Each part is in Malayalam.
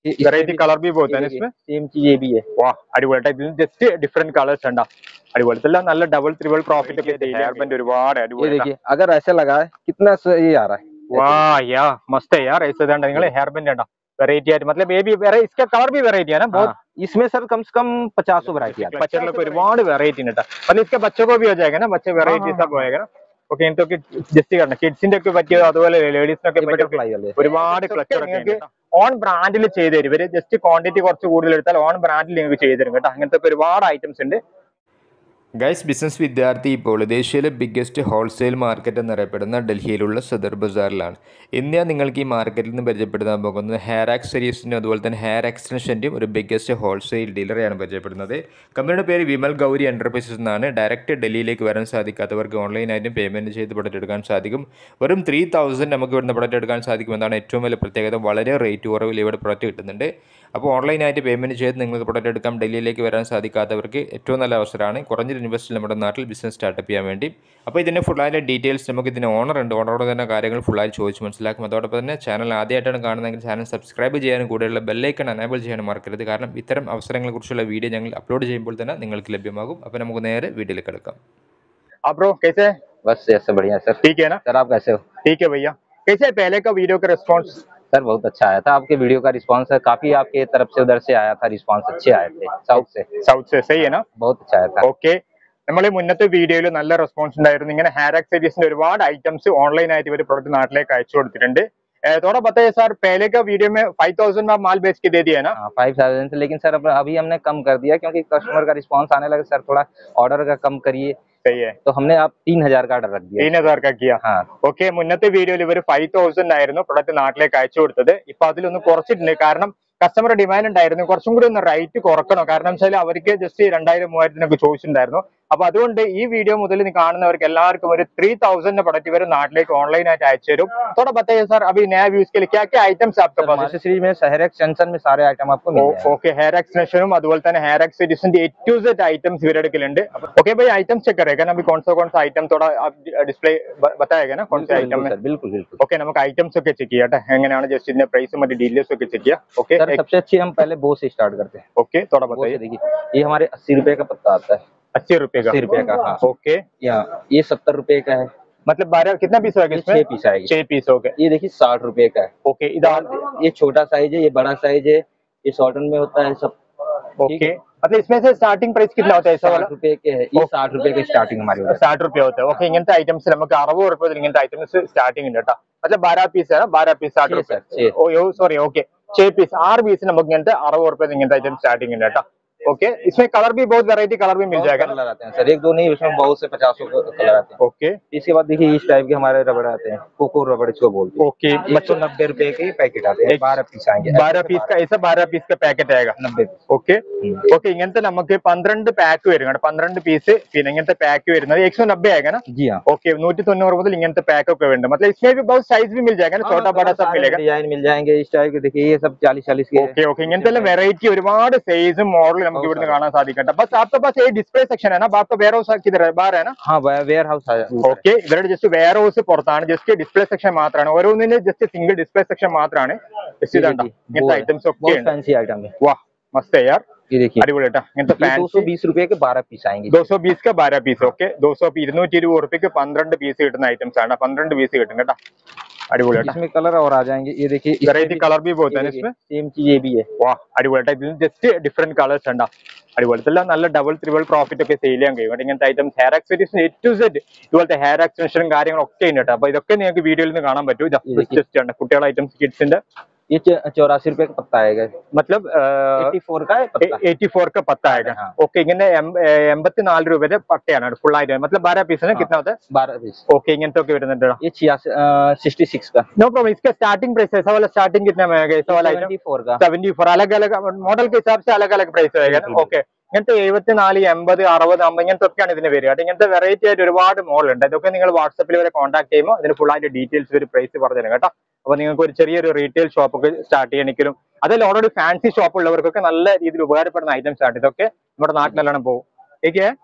ये- इसमें वेराइटी भी- कलर भी बहुत ये है ना देखिए, इसमें सेम चीज ये भी है വാ അടിപൊളിയായിട്ട് ഇതിൽ ജസ്റ്റ് ഡിഫറെന്റ് കളേഴ്സ് ഉണ്ടാ അടിപൊളി ഇതെല്ലാം നല്ല ഡബിൾ ത്രിബിൾ പ്രോഫിറ്റ് ഒക്കെ ഹെയർ ബാൻഡ് ഒരുപാട് ये അടിപൊളി देखिए अगर ऐसे लगा है कितना स- ये आ रहा है വാ യാ മस्त है यार ऐसे दंड നിങ്ങൾ हेयर बैंड ഉണ്ടാ വെറൈറ്റി ആയിട്ട് मतलब ये भी वेराइटी इसका कलर भी वेराइटी है ना बहुत हाँ, इसमें सर कम से कम पचासों वैरायटी आती है बच्चे ഒരുപാട് വെറൈറ്റി ഉണ്ട് मतलब इसके बच्चों को भी हो जाएगा ना बच्चे വെറൈറ്റി सब होएगा ना ഓക്കെ ഇതൊക്കെ ജസ്റ്റ് കണ്ട കിഡ്സിന്റെ ഒക്കെ പറ്റിയത് അതുപോലെ ലേഡീസിനൊക്കെ ये പറ്റിയ बटरफ्लाई वाले ഒരുപാട് ക്ലച്ചർ നിങ്ങൾക്ക് ഓൺ ബ്രാൻഡിൽ ചെയ്തു തരും ഇവര് ജസ്റ്റ് ക്വാണ്ടിറ്റി കുറച്ച് കൂടുതൽ എടുത്താൽ ഓൺ ബ്രാൻഡിൽ നിങ്ങൾക്ക് ചെയ്തു തരും കേട്ടോ അങ്ങനത്തെ ഒക്കെ ഒരുപാട് ഐറ്റംസ് ഉണ്ട് ഗൈസ് ബിസിനസ് വിദ്യാർത്ഥി ഇപ്പോൾ ഏഷ്യയിലെ ബിഗ്ഗസ്റ്റ് ഹോൾസെയിൽ മാർക്കറ്റ് എന്നറിയപ്പെടുന്ന ഡൽഹിയിലുള്ള സദർ ബസാറിലാണ് ഇന്ന് ഞാൻ നിങ്ങൾക്ക് ഈ മാർക്കറ്റിൽ നിന്ന് പരിചയപ്പെടുത്താൻ പോകുന്നത് ഹെയർ ആക്സറീസിനും അതുപോലെ തന്നെ ഹെയർ എക്സ്റ്റൻഷൻ്റെയും ഒരു ബിഗ്ഗസ്റ്റ് ഹോൾസെയിൽ ഡീലറെയാണ് പരിചയപ്പെടുന്നത് കമ്പനിയുടെ പേര് വിമൽ ഗൗരി എൻ്റർപ്രൈസസ് എന്നാണ് ഡയറക്റ്റ് ഡൽഹിയിലേക്ക് വരാൻ സാധിക്കാത്തവർക്ക് ഓൺലൈനായിട്ടും പേയ്മെൻറ്റ് ചെയ്ത് പ്രൊഡക്റ്റ് എടുക്കാൻ സാധിക്കും വെറും ത്രീ തൗസൻഡ് നമുക്ക് ഇവിടുന്ന് പ്രൊഡക്റ്റ് എടുക്കാൻ സാധിക്കും എന്നാണ് ഏറ്റവും വലിയ പ്രത്യേകത വളരെ റേറ്റ് കുറവിൽ ഇവിടെ പ്രൊഡക്റ്റ് കിട്ടുന്നുണ്ട് അപ്പോൾ ഓൺലൈനായിട്ട് പേയ്മെൻറ്റ് ചെയ്ത് നിങ്ങൾക്ക് പ്രൊഡക്റ്റ് എടുക്കാം ഡൽഹിയിലേക്ക് വരാൻ സാധിക്കാത്തവർക്ക് ഏറ്റവും നല്ല അവസരമാണ് കുറഞ്ഞൊരു ഇൻവെസ്റ്റിൽ നമ്മുടെ നാട്ടിൽ ബിസിനസ് സ്റ്റാർട്ടപ്പ് ചെയ്യാൻ വേണ്ടി അപ്പോൾ ഇതിൻ്റെ ഫുള്ളായിട്ട് ഡീറ്റെയിൽസ് നമുക്ക് ഇതിന് ഓണർ ഉണ്ട് ഓണറോട് തന്നെ കാര്യങ്ങൾ ഫുള്ളായി ചോദിച്ച് മനസ്സിലാക്കും അതോടൊപ്പം തന്നെ ചാനൽ ആദ്യമായിട്ടാണ് കാണുന്നതെങ്കിൽ ചാനൽ സബ്സ്ക്രൈബ് ചെയ്യാനും കൂടെയുള്ള ബെല്ലൈക്കൺ അനേബിൾ ചെയ്യാനും മറക്കരുത് കാരണം ഇത്തരം അവസരങ്ങളെക്കുറിച്ചുള്ള വീഡിയോ ഞങ്ങൾ അപ്ലോഡ് ചെയ്യുമ്പോൾ തന്നെ നിങ്ങൾക്ക് ലഭ്യമാകും അപ്പോൾ നമുക്ക് നേരെ വീഡിയോയിലേക്ക് എടുക്കാം आप ब्रो कैसे हैं? बस ऐसे बढ़िया सर ठीक है ना सर आप कैसे हो ठीक है भैया कैसे है पहले का वीडियो का रिस्पॉन्स सर बहुत अच्छा आया था आपके वीडियो का रिस्पांस है काफी आपके तरफ से उधर से आया था रिस्पांस अच्छे आए थे साउथ से സൗത്ത് से सही है ना बहुत अच्छा आया था ഓക്കെ നമ്മൾ മുന്നത്തെ വീഡിയോയിൽ നല്ല റെസ്പോൺസ് ഉണ്ടായിരുന്നു ഇങ്ങനെ ഹെയർ ആക്സസറീസിന്റെ ഒരുപാട് ഐറ്റംസ് ഓൺലൈൻ ആയിട്ട് ഇവർ പ്രൊഡക്റ്റ് നാട്ടിലേക്ക് അയച്ചു കൊടുത്തിട്ടുണ്ട് ए, थोड़ा बताइए सर पहले का वीडियो में फाइव थाउजेंड में आप माल बेच के दे दिया ना फाइव थाउजेंड से लेकिन सर अब अभी हमने कम कर दिया क्योंकि कस्टमर का रिस्पांस आने लगा सर थोड़ा ऑर्डर का कम करिए सही है तो हमने आप तीन हजार का ऑर्डर रख दिया तीन हजार का किया हाँ ഓക്കെ മുന്നത്തെ വീഡിയോയിൽ ഇവർ ഫൈവ് തൗസൻഡ് ആയിരുന്നു പ്രൊഡക്റ്റ് നാട്ടിലേക്ക് അയച്ചു കൊടുത്തത് ഇപ്പൊ അതിലൊന്ന് കുറച്ചിട്ടുണ്ട് കാരണം കസ്റ്റമർ ഡിമാൻഡ് ഉണ്ടായിരുന്നു കുറച്ചും കൂടി ഒന്ന് റേറ്റ് കുറക്കണം കാരണം വെച്ചാൽ അവർക്ക് ജസ്റ്റ് രണ്ടായിരം മൂവായിരത്തിനൊക്കെ ചോദിച്ചിട്ടുണ്ടായിരുന്നു അപ്പൊ അതുകൊണ്ട് ഈ വീഡിയോ മുതൽ നീ കാണുന്നവർക്ക് എല്ലാവർക്കും ഒരു ത്രീ തൗസൻഡ് പ്രൊഡക്റ്റ് ഇവർ നാട്ടിലേക്ക് ഓൺലൈൻ ആയിട്ട് അയച്ചു തരും थोड़ा बताइए सर अभी नया व्यूज के लिए क्या क्या आइटम्स आपके सर पास हमारे सीरीज में शहर एक्सटेंशन में सारे आइटम आपको मिल जाएंगे ഓക്കെ ഹെയർ എക്സ്റ്റൻഷനും അതുപോലെ തന്നെ ഹെയർ എക്സ്റ്റൻഷന്റെ എ ടു സെറ്റ് ഐറ്റम्स इवरे എടുക്കലുണ്ട് ओके भाई आइटम्स चेक करेगा ना अभी कौन सा कौन सा आइटम थोड़ा आप डिस्प्ले बताएगा ना कौन से बिल्कुल, आइटम बिल्कुल है सर बिल्कुल बिल्कुल ഓക്കെ നമുക്ക് ഐറ്റംസ് ഒക്കെ ചെക്ക് ചെയ്യാട്ടെ എങ്ങനെയാണ് ജസ്റ്റ് ഇതിന്റെ പ്രൈസും മറ്റു ഡീറ്റെയിൽസ് ഒക്കെ ചെക്ക് ചെയ്യാം ഓക്കെ सर सबसे अच्छी हम पहले बो से स्टार्ट करते हैं ओके थोड़ा बो से बताइए देखिए ये हमारे अस्सी रुपए का पत्ता आता है अस्सी रुपए का अस्सी रुपए का हाँ ओके यहाँ ये सत्तर रुपए का है मतलब बारह कितना पीस होगा ये इसमें छह पीस आएगी छह पीस हो गए ये देखिए साठ रुपए का है ओके इधर ये छोटा साइज है ये बड़ा साइज है ये शॉर्टन में होता है सब ठीक ओके है मतलब इसमें से स्टार्टिंग प्राइस कितना होता है ऐसा वाला साठ रुपए के है ये साठ रुपए के स्टार्टिंग हमारी होता साठ रुपए होता है ओके ഇങ്ങനത്തെ ഐറ്റംസ് നമുക്ക് അറുപത് റുപ്യ മുതൽ ഇങ്ങനത്തെ ഐറ്റംസ് സ്റ്റാർട്ടിംഗ് ഉണ്ട് കേട്ടോ मतलब बारह पीस है ना बारह पीस साठ छह रुपए sir, छह। ഓ യോ സോറി ഓക്കെ छह पीस ആറ് പീസ് നമുക്ക് ഇങ്ങനത്തെ അറുപത് റുപ്യ ഇങ്ങനത്തെ ഐറ്റം സ്റ്റാർട്ടിംग ഉണ്ട് കേട്ടോ ओके इसमें कलर भी बहुत वैरायटी कलर भी मिल है जाएगा ना कलर आते हैं सर एक दो नहीं इसमें बहुत से पचासों कलर आते हैं ओके इसके बाद देखिए इस टाइप के हमारे रबड़ आते हैं कोको रबड़ इसको बोलते हैं ओके एक सौ नब्बे रुपए के पैकेट आते हैं एक- बारह पीस आएंगे बारह पीस का ऐसा बारह पीस का पैकेट आएगा नब्बे पीस ഓക്കെ ഓക്കെ ഇങ്ങനത്തെ നമുക്ക് പന്ത്രണ്ട് പാക്ക് വരും കേട്ടോ പന്ത്രണ്ട് പീസ് പിന്നെ ഇങ്ങനത്തെ പാക്ക് വരുന്നത് एक सौ नब्बे आएगा ना जी हाँ ओके नूറ്റി തൊണ്ണൂറ് മുതൽ ഇങ്ങനത്തെ पैक ഒക്കെ വരുന്നുണ്ട് मतलब इसमें भी बहुत साइज भी मिल जाएगा ना छोटा बड़ा सब मिलेगा डिजाइन मिल जाएंगे इस टाइप के देखिए ये सब चालीस चालीस के ഓക്കെ ഓക്കെ ഇങ്ങനത്തെ എല്ലാം വെറൈറ്റി ഒരുപാട് സൈസും മോഡലും നമുക്ക് ഇവിടുന്ന് കാണാൻ സാധിക്കട്ടെ ബസ് आपके पास ये डिस्प्ले सेक्शन है ना आपका वेयर हाउस किधर है बाहर है ना हाँ वेयर हाउस है ഓക്കെ ഇവരുടെ ജസ്റ്റ് വെയർ ഹൗസ് പുറത്താണ് ജസ്റ്റ് ഡിസ്പ്ലേ സെക്ഷൻ മാത്രമാണ് ഓരോന്നിന്റെ ജസ്റ്റ് സിംഗിൾ ഡിസ്പ്ലേ സെക്ഷൻ മാത്രമാണ് ജസ്റ്റ് ഇതാണ്ട ഇങ്ങനത്തെ ഐറ്റംസ് ഒക്കെ बहुत ഉണ്ട് फैंसी आइटम है വാ മസ്ത് യാർ ये देखिए അടിപൊളി കേട്ടോ ഇങ്ങനത്തെ ये दो सौ ഫാൻസി बीस रुपए के बारह पीस आएंगे दो सौ बीस का बारह पीस ओके दो सौ ഇരുന്നൂറ്റി ഇരുപത് റുപ്യക്ക് പന്ത്രണ്ട് പീസ് കിട്ടുന്ന ഐറ്റംസ് ആണ് പന്ത്രണ്ട് പീസ് കിട്ടും കേട്ടോ അടിപൊളി കേട്ടോ इसमें कलर और आ जाएंगे ये देखिए इसमें വെറൈറ്റി भी- കളർ ബി പോകത്തെ ये देखिए, सेम चीज ये भी है വാ അടിപൊളി കേട്ടോ ഇതിൽ ജസ്റ്റ് ഡിഫറെന്റ് കളേഴ്സ് ഉണ്ടാ അടിപൊളി ഇതെല്ലാം നല്ല ഡബിൾ ത്രിബിൾ പ്രോഫിറ്റ് ഒക്കെ സെയിൽ ചെയ്യാൻ കഴിയും കേട്ടോ. ഇങ്ങനത്തെ items hair accessories A to Z ഇതുപോലത്തെ ഹെയർ എക്സ്റ്റൻഷനും കാര്യങ്ങളും ഒക്കെ ഉണ്ട് കേട്ടോ അപ്പൊ ഇതൊക്കെ നിങ്ങൾക്ക് വീഡിയോയിൽ നിന്ന് കാണാൻ പറ്റും ये देखिए। ജസ്റ്റ് ഉണ്ട് കുട്ടികളുടെ ഐറ്റംസ് കിഡ്സിന്റെ ये चौरासी रुपए का पत्ता आएगा മത്ലബ് एट्टी फोर का है पत्ता എയ്റ്റി ഫോർ का पत्ता आएगा हाँ। ഓക്കെ ഇങ്ങനെ എൺപത്തിനാല് രൂപയുടെ പട്ടയാണ് ഫുൾ ആയിട്ട് മത്ലബ് ബാര പീസിന് കിतना होता है बारह पीस ओके ഇങ്ങനത്തെ ഒക്കെ വരുന്നുണ്ട് ये छियासी सिक्सटी सिक्स का नो प्रॉब्लम इसका स्टार्टिंग प्राइस ऐसा वाला स्टार्टिंग कितने में आएगा ऐसा वाला आइटम सेवेंटी फोर का സെവന്റി ഫോർ अलग अलग मॉडल के हिसाब से अलग अलग प्राइस ആएगा बिल्कुल। ഓക്കെ ഇങ്ങനത്തെ എഴുപത്തിനാല് എൺപത് അറുപത് അമ്പത് ഇങ്ങനത്തെ ഒക്കെയാണ് ഇതിന് വരിക കേട്ടോ. ഇങ്ങനത്തെ വെറൈറ്റി ആയിട്ട് ഒരുപാട് മോഡൽ ഉണ്ട് ഇതൊക്കെ നിങ്ങൾ വാട്സപ്പിൽ വരെ കോൺടാക്ട് ചെയ്യുമ്പോൾ ഇതിന് ഫുൾ ആയിട്ട് ഡീറ്റെയിൽസ് ഒരു പ്രൈസ് പറഞ്ഞു തരും കേട്ടോ അപ്പൊ നിങ്ങൾക്ക് ഒരു ചെറിയൊരു റീറ്റെയിൽ ഷോപ്പ് ഒക്കെ സ്റ്റാർട്ട് ചെയ്യണമെങ്കിലും അതല്ല ഓൾറെഡി ഫാൻസി ഷോപ്പ് ഉള്ളവർക്കൊക്കെ നല്ല രീതിയിൽ ഉപകാരപ്പെടുന്ന ഐറ്റംസ് ആണ് ഇതൊക്കെ നമ്മുടെ നാട്ടിലെല്ലാം പോകും ഏക്കെ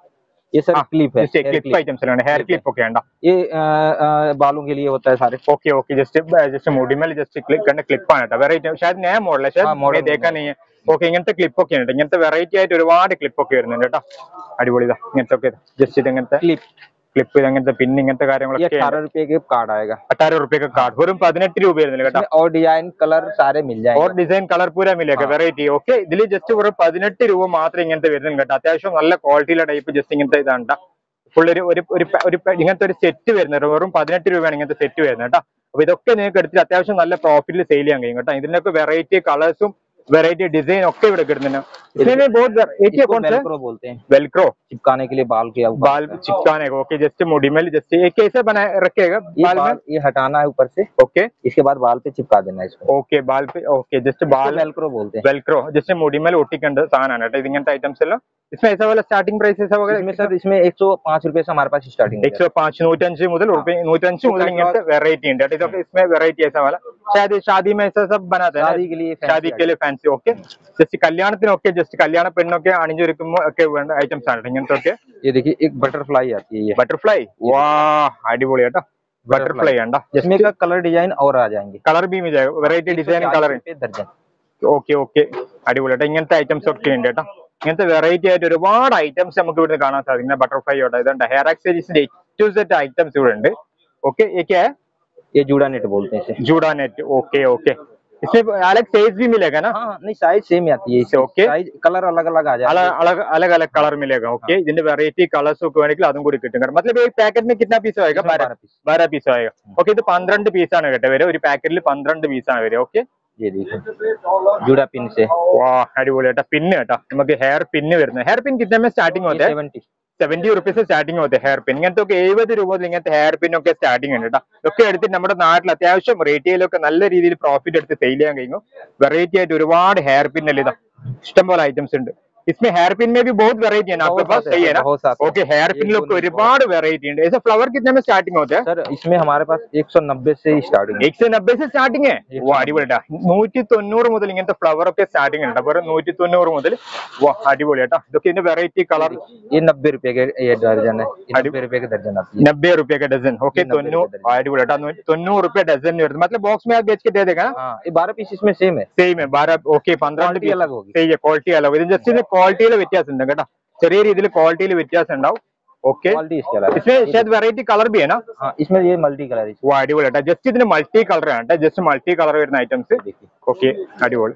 ये सर हाँ, क्लिप है जैसे hair ക്ലിപ്പ് clip। ഐറ്റംസ് ആണ് ഹെയർ Clip ക്ലിപ്പ് ഒക്കെ ഉണ്ടോ ये अ, अ, बालों के लिए होता है सारे ओके ओके जस्ट जस्ट മുടിമേൽ ജസ്റ്റ് ക്ലിപ്പ് കണ്ട ക്ലിപ്പാണ് കേട്ടോ വെറൈറ്റി ഷായത് നേ മോഡൽ ആ, model ദേക്കാൻ നീ ഓക്കെ ഇങ്ങനത്തെ ക്ലിപ്പ് ഒക്കെ ഉണ്ട് ഇങ്ങനത്തെ വെറൈറ്റി ആയിട്ട് ഒരുപാട് ക്ലിപ്പ് ഒക്കെ വരുന്നുണ്ട് കേട്ടോ അടിപൊളി ഇതാ ഇങ്ങനത്തെ ഒക്കെ ജസ്റ്റ് ഇത് ഇങ്ങനത്തെ क्लिप ക്ലിപ്പ് ഇങ്ങനത്തെ പിന്നെ ഇങ്ങനത്തെ ये കാര്യങ്ങളൊക്കെ अठारह रुपए के कार्ड आएगा അട്ടായിരം റുപ്യൊക്കെ കാർഡ് വെറും പതിനെട്ട് രൂപ വരുന്നില്ല കേട്ടോ इसमें और डिजाइन कलर सारे मिल ഓർ जाएंगे ഡിസൈൻ കളർ പൂര മില്ലൊക്കെ വെറൈറ്റി ഓക്കെ ഇതിൽ ജസ്റ്റ് വെറും പതിനെട്ട് രൂപ മാത്രമേ ഇങ്ങനത്തെ വരുന്നുള്ളൂ കേട്ടോ അത്യാവശ്യം നല്ല ക്വാളിറ്റിയിലെ ടൈപ്പ് ജസ്റ്റ് ഇങ്ങനത്തെ ഇതാണ് ട്ടോ. ഫുൾ ഒരു ഒരു ഒരു പ- ഒരു പ- ഇങ്ങനത്തെ ഒരു സെറ്റ് വരുന്നത് വെറും പതിനെട്ട് രൂപയാണ് ഇങ്ങനത്തെ സെറ്റ് വരുന്നത് കേട്ടോ അപ്പൊ ഇതൊക്കെ നിങ്ങൾക്ക് എടുത്തിട്ട് അത്യാവശ്യം നല്ല പ്രോഫിറ്റിൽ സെയിൽ ചെയ്യാൻ കഴിയും കേട്ടോ ഇതിനൊക്കെ വെറൈറ്റി കളേഴ്സും വെറൈറ്റി ഡിസൈൻ ഒക്കെ ഇവിടെ കിട്ടുന്നുണ്ട് इसमें बहुत वेराइटी इसको कौन सा वेलक्रो बोलते हैं वेलक्रो चिपकाने के लिए बाल के ऊपर बाल चिपकाने को ओके जस्ट मुड़ी में जस्ट ये कैसे बनाए रखेगा ये बाल में बाल ये हटाना है ऊपर से ओके इसके बाद बाल पे चिपका देना है इसको ഓക്കെ ബാൽ ഓക്കെ ജസ്റ്റ് ബാൽ वेलक्रो बोलते हैं വെൽക്രോ ജസ്റ്റ് മുടിമേൽ ഒട്ടിക്കേണ്ട സാധനമാണ് കേട്ടോ ഇത് ഇങ്ങനത്തെ ഐറ്റംസ് എല്ലാം इसमें ऐसा वाला स्टार्टिंग प्राइस ऐसा वगैरह इसमें सर इसमें एक सौ पाँच रुपए से हमारे पास स्टार्टिंग एक सौ पाँच नूറ്റഞ്ച് മുതൽ रुपए നൂറ്റഞ്ച് മുതൽ ഇങ്ങനത്തെ വെറൈറ്റി ഉണ്ട് കേട്ടോ ഇതൊക്കെ इसमें വെറൈറ്റി ऐसा वाला शायद शादी में ऐसा सब बनाते हैं शादी के लिए fancy ഷാദി के लिए ഫാൻസി ഓക്കെ ജസ്റ്റ് കല്യാണത്തിനൊക്കെ ജസ്റ്റ് കല്യാണ പെണ്ണൊക്കെ അണിഞ്ഞൊരുക്കുമ്പോൾ ഒക്കെ വേണ്ട ഐറ്റംസ് ആണ് കേട്ടോ ഇങ്ങനത്തെ ഒക്കെ ये देखिए एक बटरफ्लाई आती है ये ബട്ടർഫ്ലൈ വാ അടിപൊളി കേട്ടോ ബട്ടർഫ്ലൈ ഉണ്ടോ इसमें का कलर डिजाइन और आ जाएंगे കളർ ബീം വെറൈറ്റി ഡിസൈൻ കളർ दर्जन ഓക്കെ ഓക്കെ അടിപൊളി കേട്ടോ ഇങ്ങനത്തെ ഐറ്റംസ് ഒക്കെ ഉണ്ട് കേട്ടോ ഇങ്ങനത്തെ വെറൈറ്റി ആയിട്ട് ഒരുപാട് ഐറ്റംസ് നമുക്ക് ഇവിടുന്ന് കാണാൻ സാധിക്കും ബട്ടർഫ്ലൈ ഉണ്ട് ഇതുണ്ട് ഹെയർ ആക്സസറീസിന്റെ ഏറ്റവും സെറ്റ് ഐറ്റംസ് ഇവിടെ ഉണ്ട് ഓക്കെ ये ये जूड़ा नेट बोलते हैं इसे जूड़ा नेट ओके ओके इसमें अलग साइज भी मिलेगा ना हाँ नहीं साइज सेम ही आती है इससे Okay. साइज कलर अलग अलग आ जाएगा अलग अलग अलग अलग कलर मिलेगा ओके ഇതിന്റെ വെറൈറ്റി കളേഴ്സ് ഒക്കെ വേണമെങ്കിൽ അതും കൂടി കിട്ടും കാരണം मतलब एक पैकेट में कितना पीस आएगा इसमें बारह 12 पीस बारह पीस आएगा ഓക്കെ ഇത് പന്ത്രണ്ട് പീസ് ആണ് കേട്ടോ വരെ ഒരു പാക്കറ്റിൽ പന്ത്രണ്ട് പീസ് ആണ് വരെ ഓക്കെ ये देखिए जूड़ा पिन से വാ അടിപൊളി കേട്ടോ പിന്ന് കേട്ടോ നമുക്ക് ഹെയർ പിന്ന് വരുന്നത് ഹെയർ പിൻ കിട്ടുന്ന സ്റ്റാർട്ടിംഗ് होता है सेवेंटी സെവന്റി റുപ്പീസ് സ്റ്റാർട്ടിംഗ് होते ഹെയർ പിൻ ഇങ്ങനത്തെ ഒക്കെ എഴുപത് രൂപ മുതൽ ഇങ്ങനത്തെ ഹെയർ പിൻ ഒക്കെ സ്റ്റാർട്ടിംഗ് ഉണ്ട് കേട്ടോ ഇതൊക്കെ എടുത്തിട്ട് നമ്മുടെ നാട്ടിൽ അത്യാവശ്യം റേറ്റിയിലൊക്കെ നല്ല രീതിയിൽ പ്രോഫിറ്റ് എടുത്ത് സെയിൽ ചെയ്യാൻ കഴിയും വെറൈറ്റി ആയിട്ട് ഒരുപാട് ഹെയർ പിൻ അല്ലേ ഇതാ ഇഷ്ടംപോലെ ഐറ്റംസ് ഉണ്ട് इसमें हेयर पिन में भी बहुत वेराइटी है ना आपके बहुत पास सारे सही है हैं, ना बहुत सारे ओके हेयर पिन एक लोग दो नहीं, ഒരുപാട് വെറൈറ്റി ഉണ്ട് ऐसे फ्लावर कितने में स्टार्टिंग होते हैं सर इसमें हमारे पास एक सौ नब्बे से ही स्टार्टिंग है एक सौ नब्बे से स्टार्टिंग है एक വാ सौ അടിപൊളിട്ടാ നൂറ്റി തൊണ്ണൂറ് മുതൽ ഇങ്ങനത്തെ ഫ്ലവർ ഒക്കെ സ്റ്റാർട്ടിംഗ് ഉണ്ട് വെറും നൂറ്റി തൊണ്ണൂറ് മുതൽ വാ അടിപൊളി കേട്ടോ ഇതൊക്കെ ഇതിന്റെ വെറൈറ്റി കളർ ये नब्बे रुपए के ये दर्जन है ये अरे- नब्बे रुपए के दर्जन आती है नब्बे रुपए का डजन ओके ये 90 തൊണ്ണൂറ് रुपए दर्जन। अടിപൊളി കേട്ടോ നൂ- തൊണ്ണൂറ് रुपए डजन नहीं होता मतलब बॉक्स में आप बेच के दे देगा ना हाँ ये बारह पीस इसमें सेम है സെയിം ബാരह ഓക്കെ പന്ത്രണ്ട് Quality अलग होगी। സെയിം ക്വാളിറ്റി അലവ് ഇത് ജസ്റ്റ് ഇത് ക്വാളിറ്റിയിൽ വ്യത്യാസം ഉണ്ട് കേട്ടോ ചെറിയ രീതിയിൽ ക്വാളിറ്റിയിൽ വ്യത്യാസം ഉണ്ടാവും ഓക്കെ क्वालिटी इसके अलावा इसमें शायद വെറൈറ്റി കളർ भी है ना हाँ इसमें ये मल्टी कलर है ഓ അടിപൊളി കേട്ടോ ജസ്റ്റ് ഇതിന് മൾട്ടി കളർ ആണ് കേട്ടോ ജസ്റ്റ് മൾട്ടി കളർ വരുന്ന ഐറ്റംസ് देखिए ഓക്കെ അടിപൊളി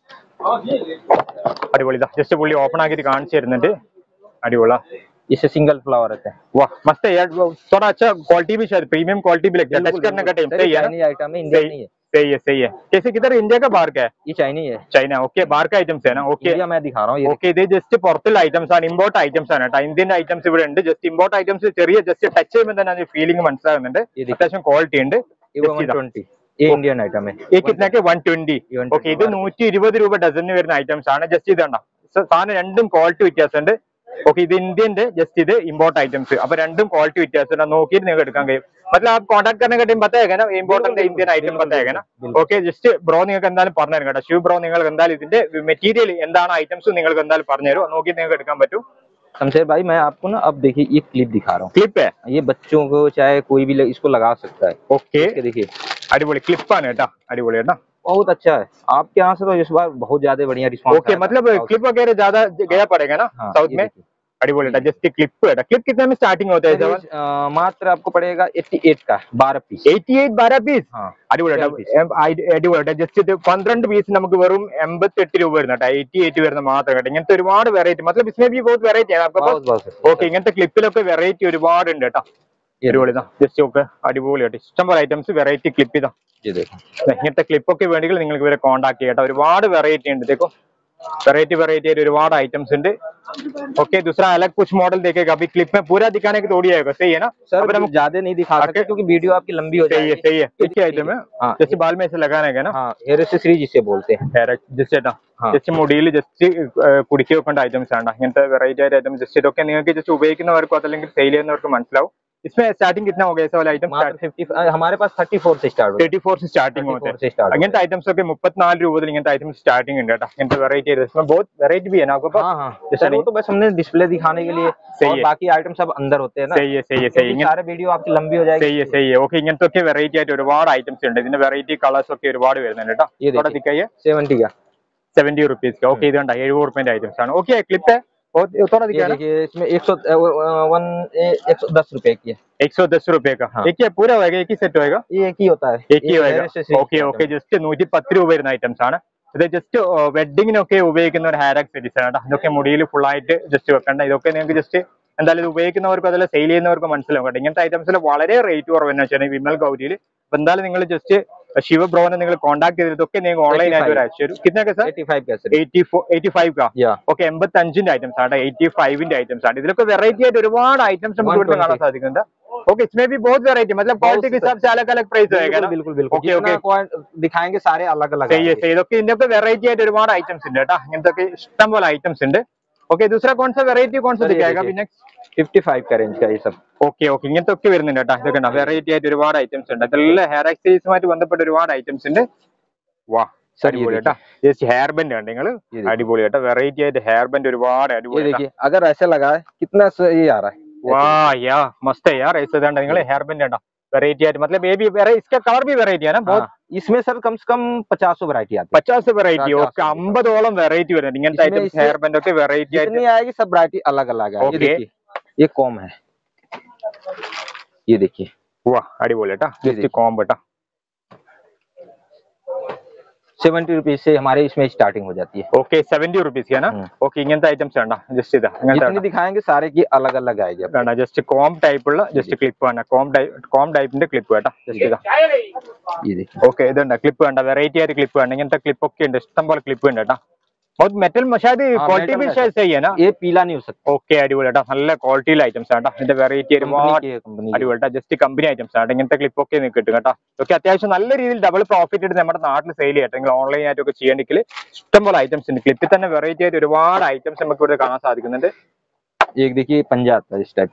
അടിപൊളി ജസ്റ്റ് പുള്ളി ഓപ്പൺ ആക്കിയിട്ട് കാണിച്ചു തരുന്നുണ്ട് അടിപൊളി इससे सिंगल फ्लावर रहते हैं वाह मस्त है यार वो थोड़ा अच्छा क्वालिटी भी शायद प्रीमियम क्वालिटी भी लगता है टच करने का टाइम सही है ना चाइनीज आइटम है इंडिया नहीं है सही है सही है कैसे किधर इंडिया का बाहर का है ये चाइनीज है ചൈന ഓക്കെ ബാർ का ഐറ്റംസ് है ना ഓക്കെ इंडिया मैं दिखा रहा हूँ ये ഓക്കെ ഇത് ജസ്റ്റ് പുറത്തുള്ള ഐറ്റംസ് ആണ് ഇമ്പോർട്ട് ഐറ്റംസ് ആണ് കേട്ടോ ഇന്ത്യൻ ഐറ്റംസ് ഇവിടെ ഉണ്ട് ജസ്റ്റ് ഇമ്പോർട്ട് ഐറ്റംസ് ചെറിയ ജസ്റ്റ് ടച്ച് ചെയ്യുമ്പോൾ തന്നെ അതിന്റെ ഫീലിംഗ് മനസ്സിലാകുന്നുണ്ട് ഇത് അത്യാവശ്യം ക്വാളിറ്റി ഉണ്ട് ये Just वन इधर। ट्वेंटी ये इंडियन आइटम है ഈ കിട്ടുന്നൊക്കെ വൺ ട്വന്റി ഈ 120 ഓക്കെ ഇത് നൂറ്റി ഇരുപത് രൂപ ഡസന് വരുന്ന ഐറ്റംസ് ആണ് ജസ്റ്റ് ഇത് കണ്ടോ സ- സാധനം രണ്ടും ക്വാളിറ്റി വ്യത്യാസമുണ്ട് ഓക്കെ ഇത് ഇന്ത്യന്റെ ജസ്റ്റ് ഇത് ഇമ്പോർട്ട് ഐറ്റംസ് അപ്പൊ രണ്ടും ക്വാളിറ്റി വ്യത്യാസമുണ്ട് നോക്കിയിട്ട് നിങ്ങൾക്ക് എടുക്കാൻ കഴിയും मतलब आप कांटेक्ट करने का टाइम बताएगा ना इम्पोर्टेंट ഇന്ത്യൻ ഐറ്റം बताएगा ना ഓക്കെ ജസ്റ്റ് ബ്രോ നിങ്ങൾക്ക് എന്തായാലും പറഞ്ഞു തരും കേട്ടോ ഷിവ് ബ്രോ നിങ്ങൾക്ക് എന്തായാലും ഇതിന്റെ മെറ്റീരിയൽ എന്താണ് ഐറ്റംസ് നിങ്ങൾക്ക് എന്തായാലും പറഞ്ഞു തരും നോക്കി നിങ്ങൾക്ക് എടുക്കാൻ പറ്റും शमशेर भाई मैं आपको ना अब देखिए ये क्लिप दिखा रहा हूँ ക്ലിപ്പ് ये बच्चों को चाहे कोई भी ल- इसको लगा सकता है ഓക്കെ ये देखिए അടിപൊളി ക്ലിപ്പാണ് കേട്ടോ അടിപൊളി കേട്ടോ बहुत अच्छा है आपके यहाँ से तो इस बार बहुत ज्यादा बढ़िया रिस्पॉन्स ओके मतलब क्लिप वगैरह ज्यादा गया पड़ेगा ना हाँ, साउथ ये में देखिए। अड़ीबोल जस्ट क्लिप है क्लिप कितने में स्टार्टिंग होता है सेवन मात्र आपको पड़ेगा 88 का बारह पीस എയ്റ്റി എയ്റ്റ് ബാര പീസ് हाँ അടിപൊളിയായിട്ട് അടിപൊളിയായിട്ട് ജസ്റ്റ് ഇത് പന്ത്രണ്ട് പീസ് നമുക്ക് വെറും എൺപത്തി എട്ട് രൂപ വരുന്ന കേട്ടോ എയ്റ്റി എയ്റ്റ് വരുന്ന മാത്രം കേട്ടോ ഇങ്ങനത്തെ ഒരുപാട് വെറൈറ്റി മਤലബ് इसमें भी बहुत വെറൈറ്റി ആണ് आपके पास बहुत बहुत ഓക്കെ ഇങ്ങനത്തെ ക്ലിപ്പിലൊക്കെ വെറൈറ്റി ഒരുപാട് ഉണ്ട് കേട്ടോ ये അടിപൊളി ഇതാ ജസ്റ്റ് ഒക്കെ അടിപൊളിയായിട്ട് ഇഷ്ടംപോലെ ഐറ്റംസ് വെറൈറ്റി ക്ലിപ്പ് ഇതാ ये देखो ദാ ഇങ്ങനത്തെ ക്ലിപ്പൊക്കെ വേണമെങ്കിൽ നിങ്ങൾക്ക് ഇവരെ കോൺടാക്ട് ചെയ്യാം കേട്ടോ ഒരുപാട് വെറൈറ്റി ഉണ്ട് देखो വെറൈറ്റി വെറൈറ്റി ആയിട്ട് ഒരുപാട് ഐറ്റംസ് ഉണ്ട് ओके दूसरा अलग कुछ मॉडल देखेगा अभी क्लिप में पूरा दिखाने की थोड़ी आएगा सही है ना सर अब हम ज्यादा नहीं दिखा सकते आके- क्योंकि वीडियो आपकी लंबी हो सही है जाएगी सही है एक ही आइटम है हाँ जैसे बाल में ऐसे लगाने का ना हाँ हेयर एक्सेसरीज जिसे बोलते हैं ഡയറക്റ്റ് ജസ്റ്റ് ഏട്ടാ ആ. ജസ്റ്റ് മുടിയിൽ ജസ്റ്റ് കുടുക്കി വെക്കേണ്ട ഐറ്റംസ് ആണ് ഇങ്ങനത്തെ വെറൈറ്റി ആയിട്ട് ഐറ്റംസ് ജസ്റ്റ് ഇതൊക്കെ നിങ്ങൾക്ക് ജസ്റ്റ് ഉപയോഗിക്കുന്നവർക്കോ അതല്ലെങ്കിൽ സെയിൽ ചെയ്യുന്നവർക്കും മനസ്സിലാവും इसमें स्टार्टिंग कितना हो गया ऐसा वाला आइटम मात्र फिफ्टी हमारे पास थर्टी फोर से स्टार्ट होता തേർട്ടി ഫോർ സ്റ്റാർട്ടിംഗ് है होते 34 से स्टार्ट അങ്ങനത്തെ ഐറ്റംസ് ഒക്കെ മുപ്പത്തിനാല് രൂപ മുതൽ ഇങ്ങനത്തെ ഐറ്റംസ് സ്റ്റാർട്ടിംग ഉണ്ട് കേട്ടോ ഇങ്ങനത്തെ വെറൈറ്റി बहुत वेराइटी भी है ना आपके पास हाँ हाँ जैसे सर वो नहीं- तो बस हमने डिस्प्ले दिखाने के लिए सही और है। बाकी आइटम सब अंदर होते हैं ना सही है सही है सही क्योंकि इങ്ങനെ सारे वीडियो आपकी लंबी हो जाएगी സही है सही है ഓക്കെ ഇങ്ങനത്തെ ഒക്കെ വെറൈറ്റി ആയിട്ട് ഒരുപാട് ഐറ്റംസ് ഉണ്ട് ഇതിന്റെ വെറൈറ്റി കളേഴ്സ് ഒക്കെ ഒരുപാട് വരുന്നുണ്ട് കേട്ടോ ये थोड़ा देखिए। दिखाइए सेवेंटी का സെവന്റി റുപ്പീസ് ഓക്കെ ഇത് കണ്ട എഴുപത് റുപ്യന്റെ ഐറ്റംസ് ആണ് ഓക്കെ ക്ലിപ്പ് है और थोड़ा ये दिखाना देखिए इसमें एक सौ वन एक सौ दस रुपए की है एक सौ दस रुपए का हाँ। एक ही पूरा होएगा एक ही सेट होएगा ये एक ही होता है एक ही ये होएगा hair accessories ഓക്കെ का ഓക്കെ item है। ജസ്റ്റ് നൂറ്റി പത്ത് രൂപ വരുന്ന ഐറ്റംസ് ആണ് ഇത് ജസ്റ്റ് വെഡിങ്ങിനൊക്കെ ഉപയോഗിക്കുന്ന ഒരു ഹെയർ ആക്സസറീസ് ആണ് കേട്ടോ ഇതൊക്കെ മുടിയിൽ ഫുൾ ആയിട്ട് ജസ്റ്റ് വെക്കണ്ട ഇതൊക്കെ നിങ്ങൾക്ക് ജസ്റ്റ് എന്തായാലും ഇത് ഉപയോഗിക്കുന്നവർക്കും അതല്ല സെയിൽ ചെയ്യുന്നവർക്കും മനസ്സിലാവും കേട്ടോ ഇങ്ങനത്തെ ഐറ്റംസിൽ വളരെ റേറ്റ് കുറവെന്ന് വെച്ചാൽ വിമൽ ഗൗരിയിൽ അപ്പൊ എന്തായാലും നിങ്ങൾ ജസ്റ്റ് ശിവ ബ്രോനെ നിങ്ങൾ കോൺടാക്ട് ചെയ്തിട്ട് ഇതൊക്കെ നിങ്ങൾക്ക് ഓൺലൈൻ ആയിട്ട് ഒരു അയച്ചു തരും കിतना സർ 85 का sir eighty four eighty five കാ या ഓക്കെ എൺപത്തി അഞ്ചിന്റെ ഐറ്റംസ് ആണ് എയ്റ്റി ഫൈവിന്റെ ഐറ്റംസ് ആണ് ഇതിലൊക്കെ വെറൈറ്റി ആയിട്ട് ഒരുപാട് ഐറ്റംസ് നമുക്ക് ഇവിടെ കാണാൻ 120. സാധിക്കുന്നുണ്ട് ഓക്കെ इसमें भी बहुत वेराइटी मतलब क्वालिटी के हिसाब से अलग अलग प्राइस होएगा ना बिल्कुल बिल्कुल ओके, जितना ओके। क्वांट- दिखाएंगे सारे अलग अलग सही है सही ഇതൊക്കെ ഇതിന്റെ വെറൈറ്റി ആയിട്ട് ഒരുപാട് ഐറ്റംസ് ഉണ്ട് കേട്ടോ ഇങ്ങനത്തെ ഒക്കെ ഇഷ്ടം പോലെ ഐറ്റംസ് ഉണ്ട് ഓക്കെ दूसरा कौन सा വെറൈറ്റി कौन सा सर, ये दिखाएगा देखिए। പിന്നെ फिफ्टी फाइव का रेंज का ये सब ഓക്കെ ഓക്കെ ഇങ്ങനത്തെ ഒക്കെ വരുന്നുണ്ട് കേട്ടോ ഇതൊക്കെ വെറൈറ്റി ആയിട്ട് ഒരുപാട് ഐറ്റംസ് ഉണ്ട് അതെല്ലാം ഹെയർ ആക്സസറീസുമായിട്ട് ബന്ധപ്പെട്ട ഒരുപാട് ഐറ്റംസ് ഉണ്ട് വാ Sir, ये അടിപൊളി കേട്ടോ ജസ്റ്റ് ഹെയർ ബെൻഡ് ഉണ്ട് നിങ്ങൾ देखिए। അടിപൊളി കേട്ടോ വെറൈറ്റി ആയിട്ട് ഹെയർ ബെൻഡ് ഒരുപാട് ये അടിപൊളി കേട്ടോ. देखिए अगर ऐसे लगा है कितना स- ये आ रहा है वाह या मस्त है यार ऐसे दंड നിങ്ങൾ हेयर बैंड है वेराइटी है मतलब ये भी वेराइटी इसका कलर भी वेराइटी है ना बहुत हाँ, इसमें सर कम से कम पचास वैरायटी आती है പച്ചാസ് വെറൈറ്റി പച്ചാസ് ഓക്കെ അമ്പതോളം വെറൈറ്റി വരുന്നുണ്ട് ഇങ്ങനത്തെ इसमें ഐറ്റംസ് इससे ഹെയർ ബാൻഡ് ഒക്കെ വെറൈറ്റി ആയിട്ട് जितनी आएगी सब वैरायटी अलग अलग है ये Okay. देखिए ये कॉम है ये देखिए വാ അടിപൊളി കേട്ടോ ये ജസ്റ്റ് കോംബ് കേട്ടോ सेवेंटी रुपीज से हमारे इसमें स्टार्टिंग हो जाती है ഓക്കെ സെവന്റി റുപ്പീസ് ആണ് ഉം. ഓക്കെ ഇങ്ങനത്തെ ഐറ്റംസ് വേണ്ട ജസ്റ്റ് ഇതാ ഇങ്ങനത്തെ जितनी दिखाएंगे सारे की अलग अलग आएगी अब। വേണ്ട ജസ്റ്റ് കോം ടൈപ്പ് ഉള്ള ജസ്റ്റ് ക്ലിപ്പ് വേണ്ട കോം ടൈപ്പ് കോം ടൈപ്പിന്റെ ക്ലിപ്പ് കേട്ടോ ജസ്റ്റ് ഇതാ ये देखिए ഓക്കെ ഇതുണ്ട് ക്ലിപ്പ് വേണ്ട വെറൈറ്റി ആയിട്ട് ക്ലിപ്പ് വേണ്ട ഇങ്ങനത്തെ ക്ലിപ്പ് ഒക്കെ ഉണ്ട് ഇഷ്ടം പോലെ ക്ലിപ്പ് ഉണ്ട് കേട്ടോ बहुत मेटल शायद हाँ, क्वालिटी metal भी है शायद सही है ना ये पीला नहीं हो सकता ഓക്കെ അടിപൊളി കേട്ടോ നല്ല ക്വാളിറ്റിയിലെ ഐറ്റംസ് ആണ് കേട്ടോ ഇതിന്റെ വെറൈറ്റി कंपनी ഒരുപാട് की है कंपनी की। അടിപൊളി കേട്ടോ ജസ്റ്റ് കമ്പനി ഐറ്റംസ് ആണ് ഇങ്ങനത്തെ ക്ലിപ്പ് ഒക്കെ നിങ്ങൾക്ക് കിട്ടും കേട്ടോ ഇതൊക്കെ അത്യാവശ്യം നല്ല രീതിയിൽ ഡബിൾ പ്രോഫിറ്റ് എടുത്ത് നമ്മുടെ നാട്ടിൽ സെയിൽ ചെയ്യട്ടെ നിങ്ങൾ ഓൺലൈൻ ആയിട്ടൊക്കെ ചെയ്യണമെങ്കിൽ ഇഷ്ടംപോലെ ഐറ്റംസ് ഉണ്ട് ക്ലിപ്പിൽ തന്നെ വെറൈറ്റി ആയിട്ട് ഒരുപാട് ഐറ്റംസ് നമുക്ക് ഇവിടെ കാണാൻ സാധിക്കുന്നുണ്ട് एक देखिए पंजा आता है इस टाइप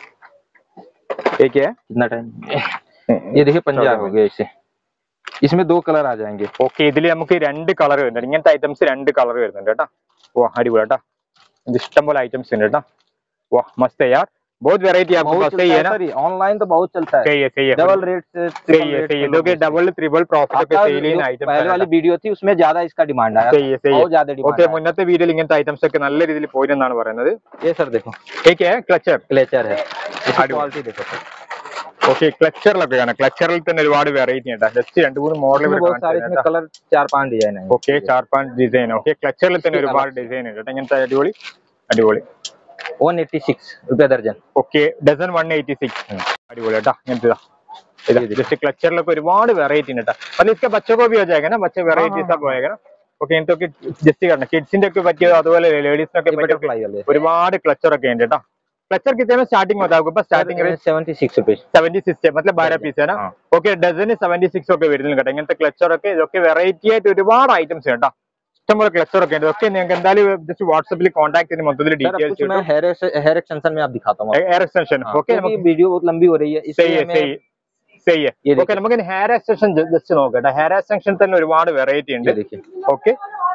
ठीक है कितना टाइम ये देखिए पंजा हो गया इसे इसमें दो कलर आ जाएंगे ഓക്കെ ഇതിൽ നമുക്ക് രണ്ട് കളർ വരുന്നുണ്ട് ഇങ്ങനത്തെ ഐറ്റംസ് രണ്ട് കളർ വരുന്നുണ്ട് കേട്ടോ വാ അടിപൊളി കേട്ടോ ഇത് ഇഷ്ടംപോലെ ഐറ്റംസ് ഉണ്ട് കേട്ടോ വാ മസ്ത് യാർ बहुत वेराइटी आपके बहुत पास चलता सही है है ना सर ऑनलाइन तो बहुत चलता है सही है सही है डबल रेट से सही triple है rate सही है से लोग इതൊക്കെ बेचते हैं। ഡബിൾ ത്രിബിൾ പ്രോഫിറ്റ് ഒക്കെ आपका സെയിൽ जो ചെയ്യുന്ന पहले वाली ഐറ്റംസ് वीडियो थी उसमें ज्यादा इसका डिमांड आया सही है सही है बहुत ज्यादा ഓക്കെ डिमांड മുന്നത്തെ വീഡിയോയിൽ ഇങ്ങനത്തെ ഐറ്റംസ് ഒക്കെ നല്ല രീതിയിൽ പോയിരുന്നാണ് പറയുന്നത് ये सर देखो एक है क्लचर क्लेचर है इसकी अड़ू। क्वालिटी देखो सर ഓക്കെ ക്ലച്ചറിലൊക്കെയാണ് ക്ലച്ചറിൽ തന്നെ ഒരുപാട് വെറൈറ്റി ഉണ്ട് ജസ്റ്റ് രണ്ട് മൂന്ന് മോഡൽ इसमें बहुत सारे इसमें कलर चार पांच डिजाइन है ഓക്കെ चार पांच ഡിസൈൻ ഓക്കെ ക്ലച്ചറിൽ തന്നെ इसके ഒരുപാട് अलग ഡിസൈൻ ഉണ്ട് കേട്ടോ ഇങ്ങനത്തെ അടിപൊളി അടിപൊളി वन एट्टी सिक्स रुपया दर्जन okay dozen one eighty six ഉം. അടിപൊളി കേട്ടോ ഇങ്ങനത്തെ ജസ്റ്റ് ക്ലച്ചറിലൊക്കെ ഒരുപാട് വെറൈറ്റി ഉണ്ട് കേട്ടോ मतलब इसका बच्चों को भी हो जाएगा ना बच्चे वेराइटी सब होएगा ना ഓക്കെ ഇങ്ങനത്തെ ജസ്റ്റ് കാണണം കിഡ്സിന്റെ ഒക്കെ പറ്റിയത് അതുപോലെ ലേഡീസിനൊക്കെ ये പറ്റിയ बटरफ्लाई वाले ഒരുപാട് ക്ലച്ചർ ഒക്കെ ഉണ്ട് കേട്ടോ ക്ലച്ചർ कितने स्टार्टिंग होता है आपके पास starting rate seventy six rupees seventy six मतलब ബാര പീസ് ആണ് ആ. ഓക്കെ ഡസന് സെവന്റി സിക്സ് ഒക്കെ വരുന്നുണ്ട് കേട്ടോ ഇങ്ങനത്തെ ക്ലച്ചർ ഒക്കെ ഇതൊക്കെ വെറൈറ്റി ആയിട്ട് ഒരുപാട് ഐറ്റംസ് കേട്ടോ ഇഷ്ടംപോലെ ക്ലച്ചർ ഒക്കെ ഉണ്ട് ഇതൊക്കെ നിങ്ങൾക്ക് എന്തായാലും ജസ്റ്റ് വാട്സപ്പിൽ കോൺടാക്ട് ചെയ്ത് മൊത്തത്തിൽ सर अब कुछ ഡീറ്റെയിൽസ് मैं हेयर हेयर एक्सटेंशन में आप दिखाता हूँ എയർ എക്സ്റ്റൻഷൻ हाँ, ഓക്കെ क्योंकि वीडियो बहुत लंबी हो रही है സही इसलिए है मैं सही സही है ये ഓക്കെ നമുക്ക് ഹെയർ എക്സ്റ്റൻഷൻ ജസ്റ്റ് നോക്കട്ടെ ഹെയർ എക്സ്റ്റൻഷൻ തന്നെ ഒരുപാട് വെറൈറ്റി ഉണ്ട് ये देखिए ഓക്കെ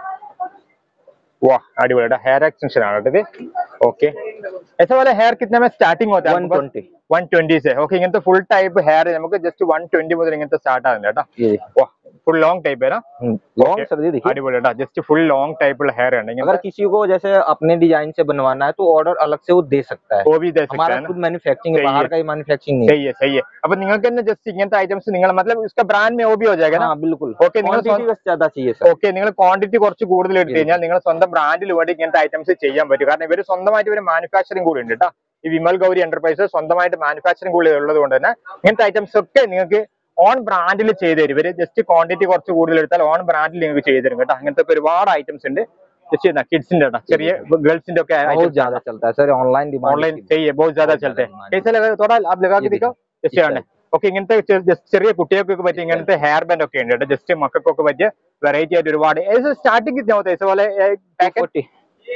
वाह अड़िबड़ा हेयर एक्सटेंशन आ रहा ओके ऐसा वाला हेयर कितने में स्टार्टिंग होता है वन ट्वेंटी വൺ ട്വന്റി സെ ഓക്കെ ഇങ്ങനത്തെ ഫുൾ ടൈപ്പ് ഹെയർ നമുക്ക് ജസ്റ്റ് വൺ ട്വന്റി മുതൽ ഇങ്ങനത്തെ സ്റ്റാർട്ട് ആകുന്നുണ്ട് കേട്ടോ ये देखिए വാ ഫുൾ ലോങ് ടൈപ്പ് है ना लॉन्ग Okay. सर ये देखिए അടിപൊളി കേട്ടോ ജസ്റ്റ് ഫുൾ ലോങ് ടൈപ്പുള്ള ഹെയർ ഉണ്ട് अगर ഇങ്ങനത്തെ किसी को जैसे अपने डिजाइन से बनवाना है तो ऑर्डर अलग से वो दे सकता है वो भी दे सकते हमारा हैं ना खुद मैन्युफैक्चरिंग है सही बाहर है। का ही मैन्युफैक्चरिंग नहीं है सही है सही है അപ്പൊ നിങ്ങൾക്ക് തന്നെ ജസ്റ്റ് ഇങ്ങനത്തെ ഐറ്റംസ് നിങ്ങൾ मतलब उसका ब्रांड में वो भी हो जाएगा ना हाँ बिल्कुल Okay, നിങ്ങൾ क्वांटिटी बस ज्यादा चाहिए सर ഓക്കെ നിങ്ങൾ ക്വാണ്ടിറ്റി കുറച്ച് കൂടുതൽ എടുത്തു കഴിഞ്ഞാൽ നിങ്ങൾ സ്വന്തം ബ്രാൻഡിൽ വേണ്ടി ഇങ്ങനത്തെ ഐറ്റംസ് ചെയ്യാൻ പറ്റും കാരണം ഇവർ സ്വന്തമായിട്ട് ഇവർ മാനുഫാക്ചറിങ് കൂടി ഉണ്ട് കേട്ടോ ഈ വിമൽ ഗൗരി എന്റർപ്രൈസ് സ്വന്തമായിട്ട് മാനുഫാക്ചറിങ് കൂടി ഉള്ളത് കൊണ്ട് തന്നെ ഇങ്ങനത്തെ ഐറ്റംസ് ഒക്കെ നിങ്ങൾക്ക് ഓൺ ബ്രാൻഡിൽ ചെയ്തു തരും ഇവര് ജസ്റ്റ് ക്വാണ്ടിറ്റി കുറച്ച് കൂടുതൽ എടുത്താൽ ഓൺ ബ്രാൻഡിൽ നിങ്ങൾക്ക് ചെയ്തു തരും കേട്ടോ അങ്ങനത്തെ ഒക്കെ ഒരുപാട് ഐറ്റംസ് ഉണ്ട് ജസ്റ്റ് കിഡ്സിന്റെ കേട്ടോ ചെറിയ ഗേൾസിന്റെ ഒക്കെ बहुत ज्यादा चलता है सर ऑनलाइन डिमांड ऑनलाइन सही है बहुत ज्यादा बहुत चलते ज्यादा हैं demand कैसे लगा थोड़ा आप लगा के ये दिखाओ ജസ്റ്റ് इस കാണേ ഓക്കെ ഇങ്ങനത്തെ ചെ- just ചെറിയ കുട്ടികൾക്കൊക്കെ പറ്റിയ ഇങ്ങനത്തെ ഹെയർ ബാൻഡ് ഒക്കെ ഉണ്ട് കേട്ടോ ജസ്റ്റ് മക്കൾക്കൊക്കെ പറ്റിയ വെറൈറ്റി ആയിട്ട് ഒരുപാട് സ്റ്റാർട്ടിംഗ് कितना होता है ऐसे वाले पैकेट फोर्टी कितना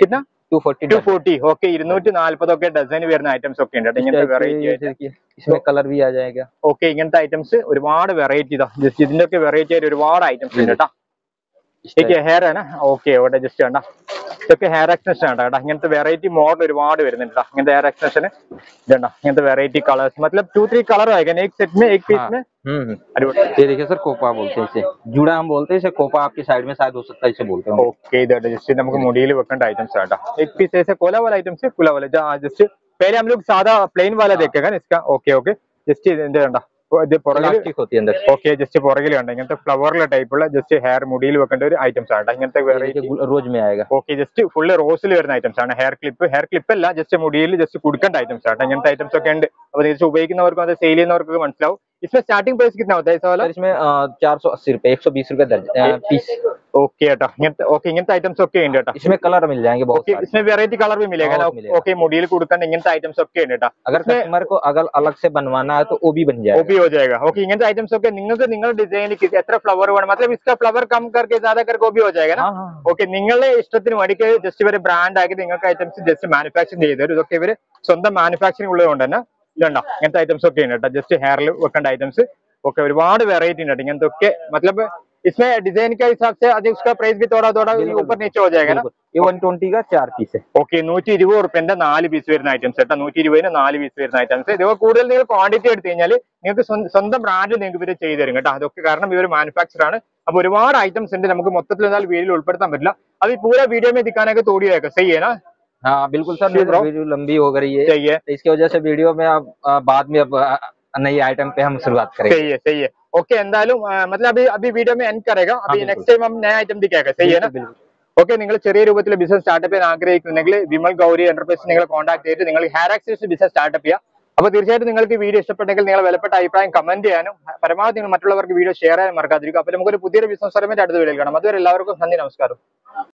two forty two forty okay ഇരുന്നൂറ്റി നാല്പതൊക്കെ ഡസൻ വരുന്ന ഐറ്റംസ് ഒക്കെ ഉണ്ട് കേട്ടോ ഇങ്ങനത്തെ വെറൈറ്റി इसमें कलर भी आ जाएगा ഓക്കെ ഇങ്ങനത്തെ ഐറ്റംസ് ഒരുപാട് വെറൈറ്റി ഇതാ ജസ്റ്റ് ഇതിന്റെ ഒക്കെ വെറൈറ്റി ആയിട്ട് ഒരുപാട് ഐറ്റംസ് ഉണ്ട് കേട്ടോ ഇതൊക്കെ ഹെയർ ആണ് ഓക്കെ ഇവിടെ ജസ്റ്റ് വേണ്ട ഇതൊക്കെ ഹെയർ എക്സ്റ്റൻഷൻ ആണ് കേട്ടോ ഇങ്ങനത്തെ വെറൈറ്റി മോഡൽ ഒരുപാട് വരുന്നുണ്ട് ട്ടോ. ഇങ്ങനത്തെ ഹെയർ എക്സ്റ്റൻഷൻ ഇതുണ്ട ഇങ്ങനത്തെ വെറൈറ്റി കളേഴ്സ് मतलब टू थ्री कलर आएगा ना एक सेट में एक पीस हाँ। में हम्म हम्म। अरे ये देखिए सर कोपा बोलते हैं इसे जुड़ा हम बोलते हैं इसे कोपा आपकी साइड में शायद हो सकता है इसे बोलते हैं ओके इधर जस्ट നമുക്ക് മുടിയിൽ വെക്കേണ്ട ഐറ്റംസ് ആട്ടോ एक पीस ऐसे कोला वाला आइटम्स है कोला वाला जस्ट पहले हम लोग सादा प्लेन वाला देखेगा ना इसका ओके ओके ജസ്റ്റ് ഇതിന്റെ കണ്ട ഇത് പുറകിൽ प्लास्टिक होती है अंदर ഓക്കെ ജസ്റ്റ് പുറകിൽ കണ്ട ഇങ്ങനത്തെ ഫ്ലവറിലെ ടൈപ്പുള്ള ജസ്റ്റ് ഹെയർ മുടിയിൽ വെക്കേണ്ട ഒരു ഐറ്റംസ് ആണ് ഇങ്ങനത്തെ ये വെറൈറ്റി देखिए रोज में आएगा ഓക്കെ ജസ്റ്റ് ഫുള്ള് റോസിൽ വരുന്ന ഐറ്റംസ് ആണ് ഹെയർ ക്ലിപ്പ് ഹെയർ ക്ലിപ്പ് അല്ല ജസ്റ്റ് മുടിയിൽ ജസ്റ്റ് കൊടുക്കേണ്ട ഐറ്റംസ് ആണ് ഇങ്ങനത്തെ ഐറ്റംസ് ഒക്കെ ഉണ്ട് അപ്പൊ തിരിച്ച് ഉപയോഗിക്കുന്നവർക്കും അത് സെയിൽ ചെയ്യുന്നവർക്കൊക്കെ മനസ്സിലാവും इसमें स्टार्टिंग प्राइस कितना होता है ऐसा वाला सर इसमें चार सौ अस्सी रुपए एक सौ बीस रुपए दर्जन पीस ഓക്കെ കേട്ടോ ഇങ്ങനത്തെ ഓക്കെ ഇങ്ങനത്തെ ഐറ്റംസ് ഒക്കെ ഉണ്ട് കേട്ടോ इसमें कलर मिल जाएंगे बहुत ओके सारे इसमें वेराइटी कलर भी मिलेगा ना बहुत मिलेगा। ओके मुड़ील കൊടുക്കാൻ ഇങ്ങനത്തെ ഐറ്റംസ് ഒക്കെ ഉണ്ട് കേട്ടോ अगर इसमें कस्टमर को अगर अलग से बनवाना है तो वो भी बन वो जाएगा भी हो जाएगा ओके इങ്ങനത്തെ ഐറ്റംസ് ഒക്കെ നിങ്ങൾക്ക് നിങ്ങളുടെ ഡിസൈൻ എത്ര ഫ്ലവർ വേണം मतलब इसका फ्लवर कम करके ज्यादा करके वो भी हो जाएगा ना हाँ हाँ ഓക്കെ നിങ്ങളുടെ ഇഷ്ടത്തിന് വേണ്ടിക്ക് ജസ്റ്റ് ഇവര് ബ്രാൻഡ് ആക്കി നിങ്ങൾക്ക് ഐറ്റംസ് ജസ്റ്റ് മാനുഫാക്ചർ ചെയ്ത് തരും ഇതൊക്കെ ഇവര് സ്വന്തം മാനുഫാക്ചറിംഗ് ഉള്ളതുകൊണ്ട് തന്നെ ഇതുണ്ടോ ഇങ്ങനത്തെ ഐറ്റംസ് ഒക്കെ ഉണ്ട് കേട്ടോ ജസ്റ്റ് ഹെയറിൽ വെക്കേണ്ട ഐറ്റംസ് ഒക്കെ ഒരുപാട് വെറൈറ്റി ഉണ്ട് കേട്ടോ ഇങ്ങനത്തെ ഒക്കെ मतलब इसमें डिजाइन के हिसाब से अधिक उसका प्राइस भी थोड़ा थोड़ा बिल्कुल, ऊपर नीचे हो जाएगा ना बिल्कुल ये वन ट्वेंटी का चार पीस है ഓക്കെ നൂറ്റി ഇരുപത് റുപ്യന്റെ നാല് പീസ് വരുന്ന ഐറ്റംസ് കേട്ടോ നൂറ്റി ഇരുപതിന് നാല് പീസ് വരുന്ന ഐറ്റംസ് ഇത് കൂടുതൽ നിങ്ങൾ ക്വാണ്ടിറ്റി എടുത്തു കഴിഞ്ഞാൽ നിങ്ങൾക്ക് സ്വ- സ്വന്തം ബ്രാൻഡ് നിങ്ങൾക്ക് ഇവര് ചെയ്തു തരും കേട്ടോ അതൊക്കെ കാരണം ഇവർ മാനുഫാക്ചർ ആണ് അപ്പൊ ഒരുപാട് ഐറ്റംസ് ഉണ്ട് നമുക്ക് മൊത്തത്തിൽ എന്നാൽ വീഡിയോയിൽ ഉൾപ്പെടുത്താൻ പറ്റില്ല അത് ഈ പൂര വീഡിയോ में दिखाने का थोड़ी है सही है ना हाँ बिल्कुल सर जी, bro। वीडियो लंबी हो गई है सही है तो इसकी वजह से वीडियो में अब आ, बाद में अब आ, नई आइटम पे हम शुरुआत करेंगे सही है सही है ओके എന്തായാലും ആ, मतलब अभी अभी वीडियो में एंड करेगा अभी बिल्कुल। नेक्स्ट टाइम हम नया आइटम दिखाएगा सही है ना बिल्कुल ഓക്കെ നിങ്ങൾ ചെറിയ രൂപത്തിൽ ബിസിനസ് സ്റ്റാർട്ടപ്പ് ചെയ്യാൻ ആഗ്രഹിക്കുന്നുണ്ടെങ്കിൽ വിമൽ ഗൗരി എന്റർപ്രൈസ് നിങ്ങൾ കോൺടാക്ട് ചെയ്തിട്ട് നിങ്ങൾ ഹെയർ ആക്സസ് ബിസിനസ് സ്റ്റാർട്ടപ്പ് ചെയ്യുക അപ്പൊ തീർച്ചയായിട്ടും നിങ്ങൾക്ക് ഈ വീഡിയോ ഇഷ്ടപ്പെട്ടെങ്കിൽ നിങ്ങൾ വിലപ്പെട്ട അഭിപ്രായം കമന്റ് ചെയ്യാനും പരമാവധി നിങ്ങൾ മറ്റുള്ളവർക്ക് വീഡിയോ ഷെയർ ചെയ്യാൻ മറക്കാതിരിക്കും അപ്പൊ നമുക്കൊരു പുതിയൊരു ബിസിനസ് പരമായിട്ട് അടുത്ത വീഡിയോയിൽ കാണാം അതുവരെ എല്ലാവർക്കും നന്ദി നമസ്കാരം